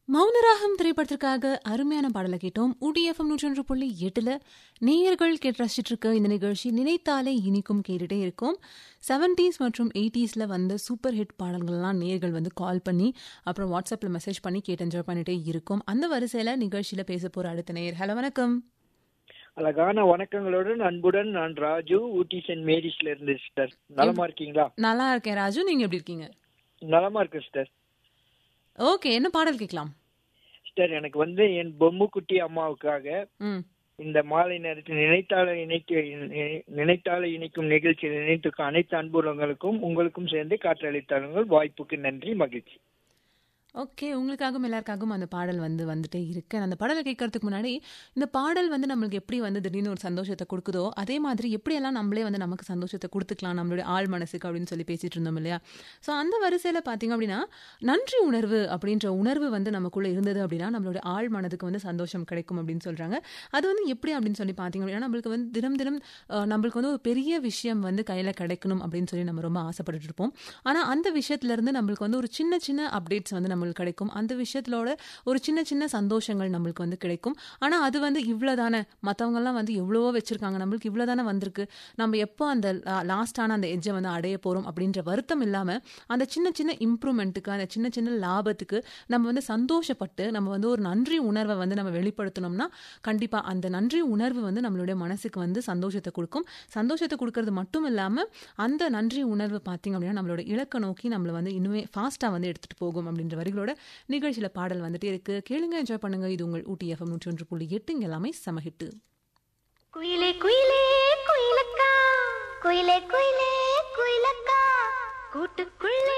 மௌனராகம் திரைப்படத்திற்காக அருமையான பாடலை கேட்டோம் ஊடிஎஃப்எம் நூற்றொன்று புள்ளி எட்டுல நேயர்கள் கேட்டு ரசிச்சிட்டு இருக்க இந்த நிகழ்ச்சி நினைத்தாலே இனிக்கும் கேட்டுட்டே இருக்கும் செவன்டீஸ் மற்றும் எயிட்டிஸ்ல வந்த சூப்பர் ஹிட் பாடல்கள்லாம் நேயர்கள் வந்து கால் பண்ணி அப்புறம் வாட்ஸ்அப்ல மெசேஜ் பண்ணி கேட்டு என்ஜாய் பண்ணிட்டே இருக்கும் அந்த வரிசையில நிகழ்ச்சியில பேச போற அடுத்த நேயர் ஹலோ வணக்கம் அழகான வணக்கங்களுடன் அன்புடன் நான் ராஜு ஊட்டி சென்ட் மேரிஸ்ல இருந்து சிஸ்டர் நலமா இருக்கீங்களா நல்லா இருக்கேன் ராஜு நீங்க எப்படி இருக்கீங்க நலமா இருக்கு சிஸ்டர் ஓகே என்ன பாடல் கேட்கலாம் சிஸ்டர் எனக்கு வந்து என் பொம்முக்குட்டி அம்மாவுக்காக ம் இந்த மாலை நேரத்தில் நினைத்தால இணைக்க இணை- நினைத்தால இணைக்கும் நிகழ்ச்சியில் இணைத்துக்க அனைத்து அன்புறங்களுக்கும் உங்களுக்கும் சேர்ந்து காற்றளித்தாளுங்கள் வாய்ப்புக்கு நன்றி மகிழ்ச்சி ஓகே உங்களுக்காகவும் எல்லாருக்காகவும் அந்த பாடல் வந்து வந்துட்டே இருக்கு அந்த பாடலை கேட்கறதுக்கு முன்னாடி இந்த பாடல் வந்து நம்மளுக்கு எப்படி வந்து திடீர்னு ஒரு சந்தோஷத்தை கொடுக்குதோ அதே மாதிரி எப்படியெல்லாம் நம்மளே வந்து நமக்கு சந்தோஷத்தை கொடுத்துக்கலாம் நம்மளுடைய ஆள் மனசுக்கு அப்படின்னு சொல்லி பேசிட்டு இருந்தோம் இல்லையா ஸோ அந்த வரிசையில் பார்த்தீங்க அப்படின்னா நன்றி உணர்வு அப்படின்ற உணர்வு வந்து நமக்குள்ள இருந்தது அப்படின்னா நம்மளுடைய ஆள் மனதுக்கு வந்து சந்தோஷம் கிடைக்கும் அப்படின்னு சொல்றாங்க அது வந்து எப்படி அப்படின்னு சொல்லி பார்த்தீங்க அப்படின்னா நம்மளுக்கு வந்து தினம் தினம் அஹ், நம்மளுக்கு வந்து ஒரு பெரிய விஷயம் வந்து கையில் கிடைக்கணும் அப்படின்னு சொல்லி நம்ம ரொம்ப ஆசைப்பட்டுட்டு இருப்போம் ஆனால் அந்த விஷயத்துல இருந்து நம்மளுக்கு வந்து ஒரு சின்ன சின்ன அப்டேட்ஸ் வந்து நம்மளுக்கு கிடைக்கும் அந்த விஷயத்தோட ஒரு சின்ன சின்ன சந்தோஷங்கள் நம்மளுக்கு வந்து கிடைக்கும் ஆனால் அது வந்து இவ்வளோதானே மற்றவங்கெல்லாம் வந்து எவ்வளவோ வச்சிருக்காங்க நம்மளுக்கு இவ்வளோதானே வந்திருக்கு நம்ம எப்போ அந்த லாஸ்டான அந்த எஜ்ஜை வந்து அடைய போகிறோம் அப்படின்ற வருத்தம் இல்லாமல் அந்த சின்ன சின்ன இம்ப்ரூவ்மெண்ட்டுக்கு அந்த சின்ன சின்ன லாபத்துக்கு நம்ம வந்து சந்தோஷப்பட்டு நம்ம வந்து ஒரு நன்றி உணர்வை வந்து நம்ம வெளிப்படுத்தணும்னா கண்டிப்பாக அந்த நன்றி உணர்வு வந்து நம்மளுடைய மனசுக்கு வந்து சந்தோஷத்தை கொடுக்கும் சந்தோஷத்தை கொடுக்கறது மட்டும் இல்லாமல் அந்த நன்றி உணர்வு பார்த்தீங்க அப்படின்னா நம்மளோட இலக்கை நோக்கி நம்மளை வந்து இன்னுமே ஃபாஸ்ட்டாக வந்து எடுத்துகிட்டு போகும் அப்படின்ற வரிகளோட நிகழ்ச்சியில் பாடல் வந்துட்டே இருக்கு கேளுங்க என்ஜாய் பண்ணுங்க இது உங்கள் ஊட்டி எஃப்எம் நூற்றி ஒன்று புள்ளி எட்டு இங்க எல்லாமே சமஹிட்டு குயிலே குயிலே குயிலக்கா குயிலே குயிலே குயிலக்கா கூட்டுக்குள்ளே